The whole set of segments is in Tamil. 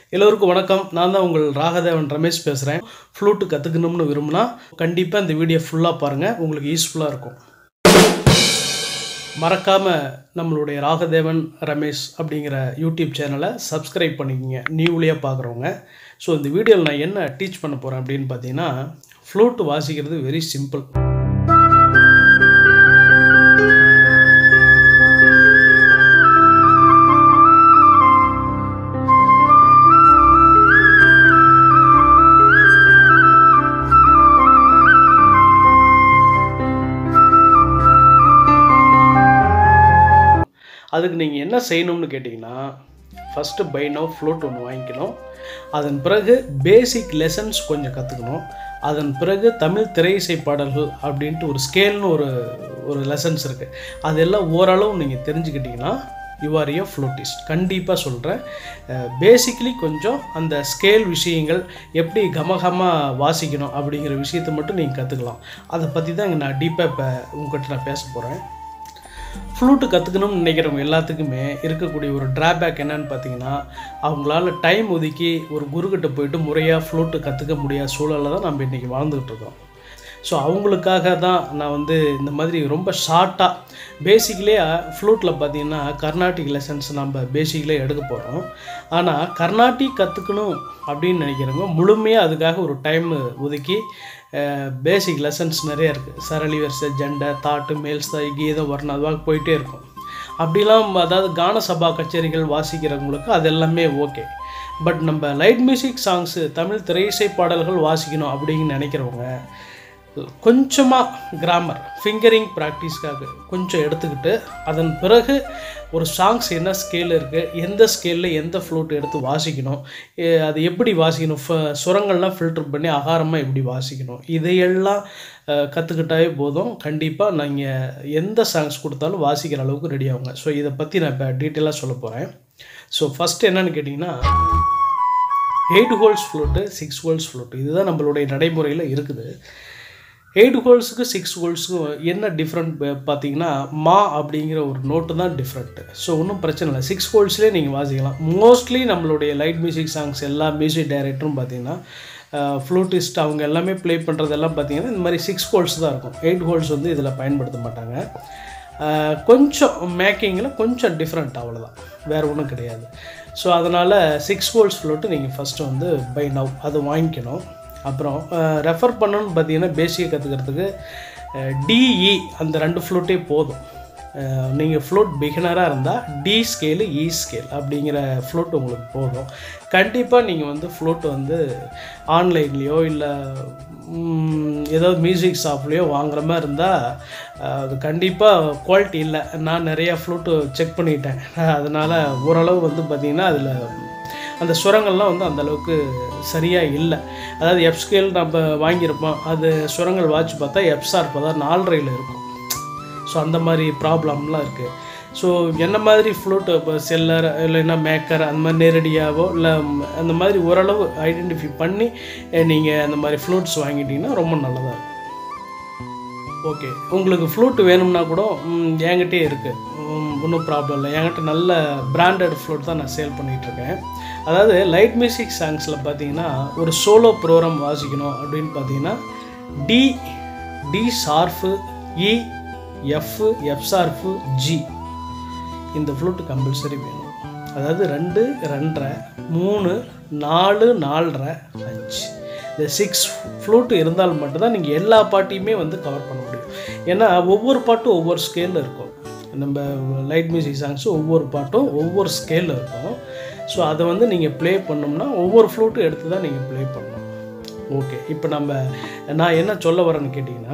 எல்லோருக்கும் வணக்கம் நான் தான் உங்கள் ராகதேவன் ரமேஷ் பேசுகிறேன் ஃப்ளூட்டு கற்றுக்கணும்னு விரும்பினா கண்டிப்பாக இந்த வீடியோ ஃபுல்லாக பாருங்கள் உங்களுக்கு யூஸ்ஃபுல்லாக இருக்கும் மறக்காமல் நம்மளுடைய ராகதேவன் ரமேஷ் அப்படிங்கிற யூடியூப் சேனலை சப்ஸ்கிரைப் பண்ணிக்கோங்க நியூலியாக பார்க்குறவங்க ஸோ இந்த வீடியோவில் நான் என்ன டீச் பண்ண போகிறேன் அப்படின்னு பார்த்தீங்கன்னா ஃப்ளூட் வாசிக்கிறது வெரி சிம்பிள் அதுக்கு நீங்கள் என்ன செய்யணும்னு கேட்டிங்கன்னா ஃபஸ்ட்டு பை நோ ஃப்ளூட் ஒன்று வாங்கிக்கணும் அதன் பிறகு பேசிக் லெசன்ஸ் கொஞ்சம் கற்றுக்கணும் அதன் பிறகு தமிழ் திரை இசை பாடல்கள் அப்படின்ட்டு ஒரு ஸ்கேல்னு ஒரு ஒரு லெசன்ஸ் இருக்குது அதெல்லாம் ஓரளவு நீங்கள் தெரிஞ்சுக்கிட்டிங்கன்னா யூ ஆர் ஏ ஃப்ளூட்டிஸ்ட் கண்டிப்பாக சொல்கிறேன் பேசிக்கலி கொஞ்சம் அந்த ஸ்கேல் விஷயங்கள் எப்படி கமகமாக வாசிக்கணும் அப்படிங்கிற விஷயத்தை மட்டும் நீங்கள் கற்றுக்கலாம் அதை பற்றி தான் இங்கே நான் டீப்பாக இப்போ உங்கள்கிட்ட நான் பேச போகிறேன் ஃப்ளூட்டு கற்றுக்கணும்னு நினைக்கிறவங்க எல்லாத்துக்குமே இருக்கக்கூடிய ஒரு ட்ராபேக் என்னன்னு பார்த்தீங்கன்னா அவங்களால டைம் ஒதுக்கி ஒரு குருக்கிட்ட போயிட்டு முறையாக ஃப்ளூட்டு கற்றுக்க முடியாத சூழலில் தான் நம்ம இன்றைக்கி வாழ்ந்துகிட்டு இருக்கோம் ஸோ அவங்களுக்காக தான் நான் வந்து இந்த மாதிரி ரொம்ப ஷார்ட்டாக பேசிக்லேயே ஃப்ளூட்டில் பார்த்தீங்கன்னா கர்நாடிக் லெசன்ஸ் நம்ம பேசிக்லே எடுக்க போகிறோம் ஆனால் கர்நாடிக் கற்றுக்கணும் அப்படின்னு நினைக்கிறவங்க முழுமையாக அதுக்காக ஒரு டைம் ஒதுக்கி பேசிக் லெசன்ஸ் நிறைய இருக்குது சரளி வரிசை ஜெண்டை தாட்டு மேல்ஸ்தாய் கீதம் வர்ணம் அதுவாக போயிட்டே இருக்கும் அப்படிலாம் அதாவது கான சபா கச்சேரிகள் வாசிக்கிறவங்களுக்கு அது எல்லாமே ஓகே பட் நம்ம லைட் மியூசிக் சாங்ஸு தமிழ் திரையிசை பாடல்கள் வாசிக்கணும் அப்படின்னு நினைக்கிறவங்க கொஞ்சமாக கிராமர் ஃபிங்கரிங் ப்ராக்டிஸ்க்காக கொஞ்சம் எடுத்துக்கிட்டு அதன் பிறகு ஒரு சாங்ஸ் என்ன ஸ்கேல் இருக்குது எந்த ஸ்கேலில் எந்த ஃப்ளூட் எடுத்து வாசிக்கணும் அது எப்படி வாசிக்கணும் ஃப சுரங்கள்லாம் ஃபில்டர் பண்ணி அகாரமாக எப்படி வாசிக்கணும் இதையெல்லாம் கற்றுக்கிட்டாவே போதும் கண்டிப்பாக நீங்கள் எந்த சாங்ஸ் கொடுத்தாலும் வாசிக்கிற அளவுக்கு ரெடி ஆகுங்க ஸோ இதை பற்றி நான் இப்போ டீட்டெயிலாக சொல்ல போகிறேன் ஸோ ஃபஸ்ட்டு என்னென்னு கேட்டிங்கன்னா eight holes flute six holes flute இதுதான் நம்மளுடைய நடைமுறையில் இருக்குது எயிட் ஹோல்ஸுக்கு சிக்ஸ் ஹோல்ஸுக்கும் என்ன டிஃப்ரெண்ட் பார்த்தீங்கன்னா மா அப்படிங்கிற ஒரு நோட்டு தான் டிஃப்ரெண்ட்டு ஸோ ஒன்றும் பிரச்சனை இல்லை சிக்ஸ் ஹோல்ஸ்லேயே நீங்கள் வாசிக்கலாம் மோஸ்ட்லி நம்மளுடைய லைட் மியூசிக் சாங்ஸ் எல்லா மியூசிக் டைரக்டரும் பார்த்தீங்கன்னா ஃப்ளூட்டிஸ்ட் அவங்க எல்லாமே ப்ளே பண்ணுறதெல்லாம் பார்த்தீங்கன்னா இந்த மாதிரி சிக்ஸ் ஹோல்ஸ் தான் இருக்கும் எயிட் ஹோல்ஸ் வந்து இதில் பயன்படுத்த மாட்டாங்க கொஞ்சம் மேக்கிங்கில் கொஞ்சம் டிஃப்ரெண்ட் அவ்வளோதான் வேறு ஒன்றும் கிடையாது ஸோ அதனால் சிக்ஸ் ஹோல்ஸ் ஃப்ளூட்டு நீங்கள் ஃபஸ்ட்டு வந்து பை நவ் அது வாங்கிக்கணும் அப்புறம் ரெஃபர் பண்ணணும்னு பார்த்தீங்கன்னா பேசிக்கை கற்றுக்கிறதுக்கு டிஇ அந்த ரெண்டு ஃப்ளூட்டே போதும் நீங்கள் ஃப்ளூட் பிகினராக இருந்தால் டி ஸ்கேலு இ ஸ்கேல் அப்படிங்கிற ஃப்ளூட் உங்களுக்கு போதும் கண்டிப்பாக நீங்கள் வந்து ஃப்ளூட் வந்து ஆன்லைன்லேயோ இல்லை ஏதாவது மியூசிக் ஷாப்லேயோ வாங்குற மாதிரி இருந்தால் அது கண்டிப்பாக குவாலிட்டி இல்லை நான் நிறையா ஃப்ளூட்டு செக் பண்ணிட்டேன் அதனால் ஓரளவு வந்து பார்த்திங்கன்னா அதில் அந்த சுரங்கள்லாம் வந்து அந்தளவுக்கு சரியாக இல்லை அதாவது எஃப் ஸ்கேல் நம்ம வாங்கியிருப்போம் அது சுரங்கள் வாட்ச் பார்த்தா எஃப்சார் பார்த்தா நாலரையில் இருக்கும் ஸோ அந்த மாதிரி ப்ராப்ளம்லாம் இருக்குது ஸோ என்ன மாதிரி ஃப்ளூட் இப்போ செல்லர் இல்லைன்னா மேக்கர் அந்த மாதிரி நேரடியாகவோ இல்லை அந்த மாதிரி ஓரளவு ஐடென்டிஃபை பண்ணி நீங்கள் அந்த மாதிரி ஃப்ளூட்ஸ் வாங்கிட்டீங்கன்னா ரொம்ப நல்லதாக இருக்கும் ஓகே உங்களுக்கு ஃப்ளூட் வேணும்னா கூட என்கிட்டே இருக்குது ஒன்றும் ப்ராப்ளம் இல்லை என்கிட்ட நல்ல பிராண்டட் ஃப்ளூட் தான் நான் சேல் பண்ணிகிட்ருக்கேன் அதாவது லைட் மியூசிக் சாங்ஸில் பார்த்தீங்கன்னா ஒரு சோலோ ப்ரோக்ராம் வாசிக்கணும் அப்படின்னு பார்த்தீங்கன்னா D D sharp E F F sharp G இந்த ஃப்ளூட்டு கம்பல்சரி வேணும் அதாவது ரெண்டு ரெண்டரை மூணு நாலு நாலரை அஞ்சு இந்த சிக்ஸ் ஃப்ளூட்டு இருந்தால் மட்டும்தான் நீங்கள் எல்லா பாட்டையுமே வந்து கவர் பண்ண முடியும் ஏன்னா ஒவ்வொரு பாட்டும் ஒவ்வொரு ஸ்கேலில் இருக்கும் நம்ம லைட் மியூசிக் சாங்ஸும் ஒவ்வொரு பாட்டும் ஒவ்வொரு ஸ்கேலில் இருக்கும் ஸோ அதை வந்து நீங்கள் ப்ளே பண்ணோம்னா ஒவ்வொரு ஃப்ளூட்டும் எடுத்து தான் நீங்கள் ப்ளே பண்ணணும் ஓகே இப்போ நம்ம நான் என்ன சொல்ல வரேன்னு கேட்டிங்கன்னா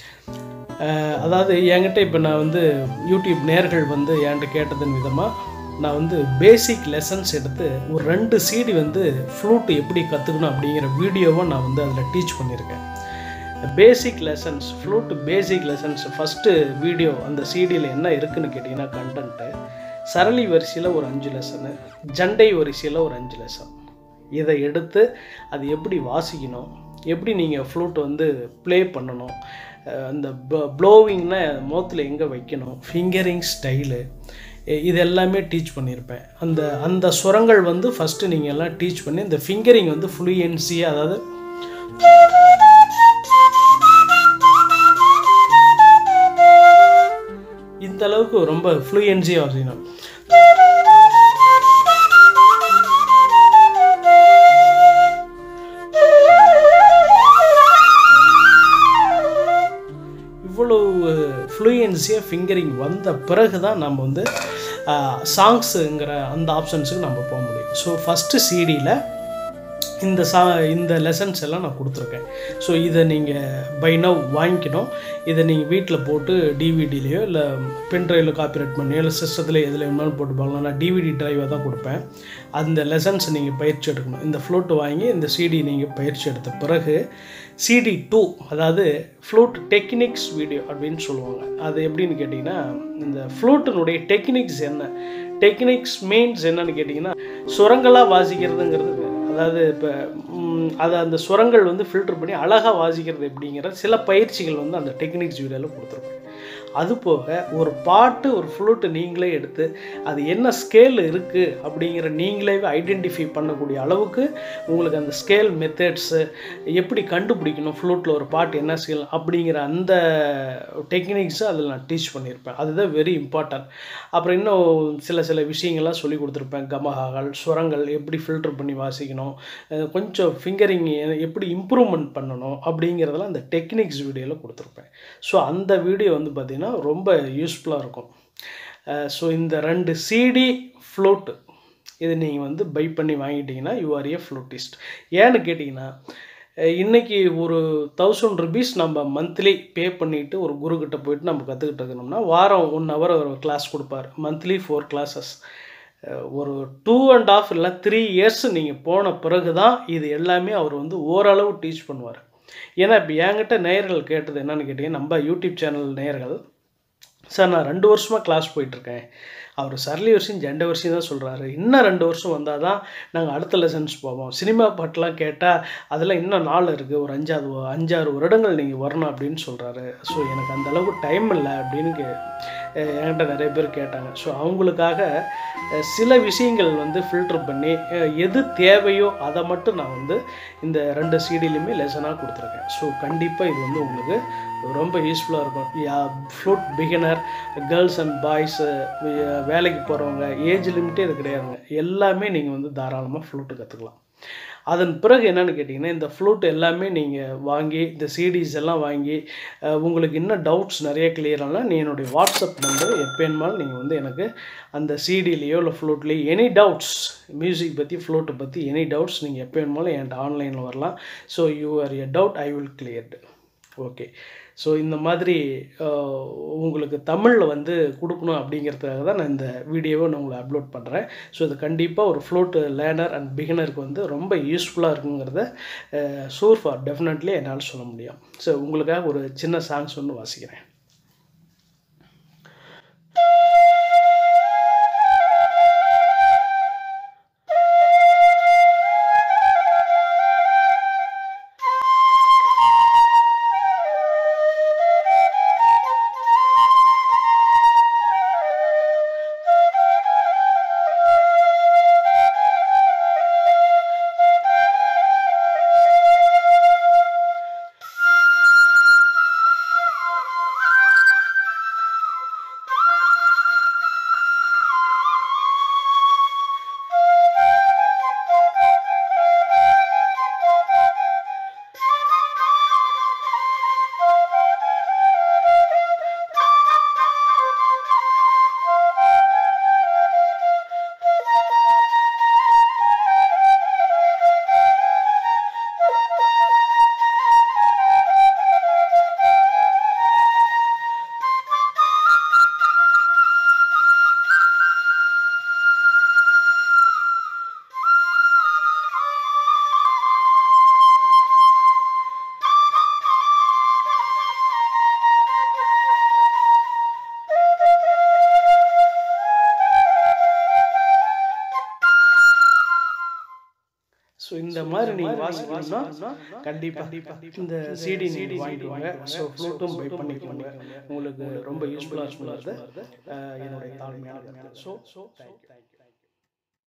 அதாவது என்கிட்ட இப்போ நான் வந்து யூடியூப் நேர்கள் வந்து என்கிட்ட கேட்டதன் விதமாக நான் வந்து பேசிக் லெசன்ஸ் எடுத்து ஒரு ரெண்டு சீடி வந்து ஃப்ளூட்டு எப்படி கற்றுக்கணும் அப்படிங்கிற வீடியோவை நான் வந்து அதில் டீச் பண்ணியிருக்கேன் basic lessons flute basic lessons first video அந்த சீடியில் என்ன இருக்குதுன்னு கேட்டிங்கன்னா கண்டென்ட்டு சரளி வரிசையில் ஒரு அஞ்சு லெசனு ஜண்டை வரிசையில் ஒரு அஞ்சு லெசன் இதை எடுத்து அது எப்படி வாசிக்கணும் எப்படி நீங்கள் ஃப்ளூட் வந்து ப்ளே பண்ணணும் அந்த ப்ளோவிங்னா மோத்தில் எங்கே வைக்கணும் ஃபிங்கரிங் ஸ்டைலு இ- இது எல்லாமே டீச் பண்ணியிருப்பேன் அந்த அந்த சுரங்கள் வந்து ஃபஸ்ட்டு நீங்கள் எல்லாம் டீச் பண்ணி இந்த ஃபிங்கரிங் வந்து ஃப்ளூயன்சியாக அதாவது இந்த அளவுக்கு ரொம்ப ஃப்ளூயன்சியாக வாசிக்கணும் இவ்வளவு ஃப்ளூயன்சியாக ஃபிங்கரிங் வந்த பிறகு தான் நம்ம வந்து சாங்ஸுங்கிற அந்த ஆப்ஷன்ஸுக்கு நம்ம போக முடியும் ஸோ ஃபஸ்ட்டு சிடியில் இந்த சா இந்த லெசன்ஸ் எல்லாம் நான் கொடுத்துருக்கேன் ஸோ இதை நீங்கள் பை நவ் வாங்கிக்கணும் இதை நீங்கள் வீட்டில் போட்டு டிவிடிலேயோ இல்லை பென்ட்ரைவில் காப்பிரைட் பண்ணியோ இல்லை சிஸ்டத்தில் எதில் வேணாலும் போட்டு பார்க்கலாம் நான் டிவிடி டிரைவை தான் கொடுப்பேன் அந்த லெசன்ஸ் நீங்கள் பயிற்சி எடுக்கணும் இந்த ஃப்ளூட் வாங்கி இந்த சிடி நீங்கள் பயிற்சி எடுத்த பிறகு சிடி டூ அதாவது ஃப்ளூட் டெக்னிக்ஸ் வீடியோ அப்படின்னு சொல்லுவாங்க அது எப்படின்னு கேட்டிங்கன்னா இந்த ஃப்ளூட்டினுடைய டெக்னிக்ஸ் என்ன டெக்னிக்ஸ் மீன்ஸ் என்னன்னு கேட்டிங்கன்னா சுரங்களாக வாசிக்கிறதுங்கிறது வேறு அதாவது இப்போ அதை அந்த சுரங்கள் வந்து ஃபில்டர் பண்ணி அழகாக வாசிக்கிறது எப்படிங்கிற சில பயிற்சிகள் வந்து அந்த டெக்னிக்ஸ் வீடியோவில் கொடுத்துருப்பேன் அது போக ஒரு பாட்டு ஒரு ஃப்ளூட்டு நீங்களே எடுத்து அது என்ன ஸ்கேல் இருக்குது அப்படிங்கிற நீங்களே ஐடென்டிஃபை பண்ணக்கூடிய அளவுக்கு உங்களுக்கு அந்த ஸ்கேல் மெத்தட்ஸு எப்படி கண்டுபிடிக்கணும் ஃப்ளூட்டில் ஒரு பாட்டு என்ன ஸ்கேல் அப்படிங்கிற அந்த டெக்னிக்ஸை அதில் நான் டீச் பண்ணியிருப்பேன் அதுதான் வெரி இம்பார்ட்டன்ட் அப்புறம் இன்னும் சில சில விஷயங்கள்லாம் சொல்லி கொடுத்துருப்பேன் கமகாகள் சுரங்கள் எப்படி ஃபில்டர் பண்ணி வாசிக்கணும் அஹ் கொஞ்சம் ஃபிங்கரிங் எப்படி இம்ப்ரூவ்மெண்ட் பண்ணணும் அப்படிங்கிறதெல்லாம் அந்த டெக்னிக்ஸ் வீடியோவில் கொடுத்துருப்பேன் ஸோ அந்த வீடியோ வந்து பார்த்திங்கன்னா ரொம்ப யூஸ்ஃபுல்லாக இருக்கும் ஸோ இந்த ரெண்டு சிடி ஃப்ளூட்டு இது நீங்கள் வந்து பை பண்ணி வாங்கிட்டீங்கன்னா யூ ஆர் ஏ ஃப்ளூட்டிஸ்ட் ஏன்னு கேட்டிங்கன்னா அஹ் இன்னைக்கு ஒரு தௌசண்ட் ருபீஸ் நம்ம மந்த்லி பே பண்ணிவிட்டு ஒரு குருக்கிட்ட போயிட்டு நம்ம கற்றுக்கிட்டு இருக்கணும்னா வாரம் ஒன் ஹவர் ஒரு கிளாஸ் கொடுப்பார் மந்த்லி ஃபோர் கிளாஸஸ் ஒரு டூ அண்ட் ஆஃப் இல்லை த்ரீ இயர்ஸ் நீங்கள் போன பிறகு தான் இது எல்லாமே அவர் வந்து ஓரளவு டீச் பண்ணுவார் ஏன்னா இப்போ என்கிட்ட நேயர்கள் கேட்டது என்னன்னு கேட்டிங்கன்னா நம்ம யூடியூப் சேனல் நேயர்கள் சார் நான் ரெண்டு வருஷமாக கிளாஸ் போயிட்டுருக்கேன் அவர் சரளி வருஷம் ஜெண்ட வருஷம் தான் சொல்கிறாரு இன்னும் ரெண்டு வருஷம் வந்தால் தான் நாங்கள் அடுத்த லெசன்ஸ் போவோம் சினிமா பாட்டெலாம் கேட்டால் அதெல்லாம் இன்னும் நாள் இருக்குது ஒரு அஞ்சாவது வ- அஞ்சாறு வருடங்கள் நீங்கள் வரணும் அப்படின்னு சொல்கிறாரு ஸோ எனக்கு அந்த அளவுக்கு டைம் இல்லை அப்படின்னு கே அஹ் என்கிட்ட நிறைய பேர் கேட்டாங்க ஸோ அவங்களுக்காக அஹ் சில விஷயங்கள் வந்து ஃபில்டர் பண்ணி அஹ் எது தேவையோ அதை மட்டும் நான் வந்து இந்த ரெண்டு சீடிலையுமே லெசனாக கொடுத்துருக்கேன் ஸோ கண்டிப்பாக இது வந்து உங்களுக்கு ரொம்ப யூஸ்ஃபுல்லாக இருக்கும் yeah flute beginner girls and boys வேலைக்கு போகிறவங்க ஏஜ் லிமிட்டே இது கிடையாதுங்க எல்லாமே நீங்கள் வந்து தாராளமாக ஃப்ளூட்டு கற்றுக்கலாம் அதன் பிறகு என்னன்னு கேட்டிங்கன்னா இந்த ஃப்ளூட் எல்லாமே நீங்கள் வாங்கி இந்த சிடிஸ் எல்லாம் வாங்கி அஹ், உங்களுக்கு இன்னும் டவுட்ஸ் நிறைய clear ஆனால் நீ என்னுடைய வாட்ஸ்அப் நம்பர் எப்போ வேணுமாலும் நீங்கள் வந்து எனக்கு அந்த சிடிலேயோ இல்லை ஃப்ளூட்லேயோ எனி டவுட்ஸ் மியூசிக் பற்றி ஃப்ளூட்டை பற்றி எனி டவுட்ஸ் நீங்கள் எப்போ வேணுமாலும் என்கிட்ட ஆன்லைனில் வரலாம் so you are a doubt I will cleared okay so இந்த மாதிரி அஹ், உங்களுக்கு தமிழில் வந்து கொடுக்கணும் அப்படிங்கிறதுக்காக தான் நான் இந்த வீடியோவை நான் உங்களை அப்லோட் பண்ணுறேன் ஸோ இது கண்டிப்பாக ஒரு ஃப்ளோட் லேர்னர் அண்ட் பிகினருக்கு வந்து ரொம்ப யூஸ்ஃபுல்லாக இருக்குங்கிறத சூர் ஃபார் டெஃபினெட்லி என்னால் சொல்ல முடியும் ஸோ உங்களுக்காக ஒரு சின்ன சாங்ஸ் ஒன்று வாசிக்கிறேன் ஸோ இந்த மாதிரி நீங்கள் வாசிக்கணும்னா கண்டிப்பாக இந்த சிடி நீங்கள் வாங்கிடுவாங்க ஸோ ஃப்ளூட்டும் பை பண்ணிக்கோங்க உங்களுக்கு ரொம்ப யூஸ்ஃபுல்லாக இருக்குங்கிறது அஹ், என்னுடைய தாழ்மையான ஸோ ஸோ தேங்க்யூ